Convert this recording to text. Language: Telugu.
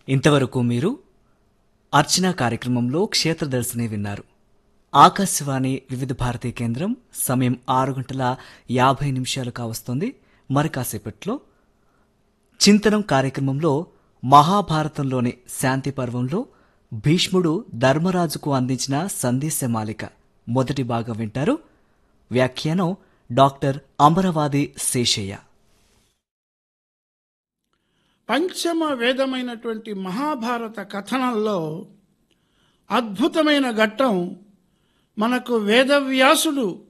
ఇంతవరకు మీరు అర్చన కార్యక్రమంలో క్షేత్రదర్శిని విన్నారు ఆకాశవాణి వివిధ భారతీ కేంద్రం సమయం ఆరు గంటల యాభై నిమిషాలు కావస్తోంది మరి కాసేపట్లో చింతనం కార్యక్రమంలో మహాభారతంలోని శాంతి పర్వంలో భీష్ముడు ధర్మరాజుకు అందించిన సందేశమాలిక మొదటి భాగం వింటారు వ్యాఖ్యానం డాక్టర్ అమరవాది శేషయ్య పంచమ వేదమైనటువంటి మహాభారత కథనంలో అద్భుతమైన ఘట్టం మనకు వేదవ్యాసుడు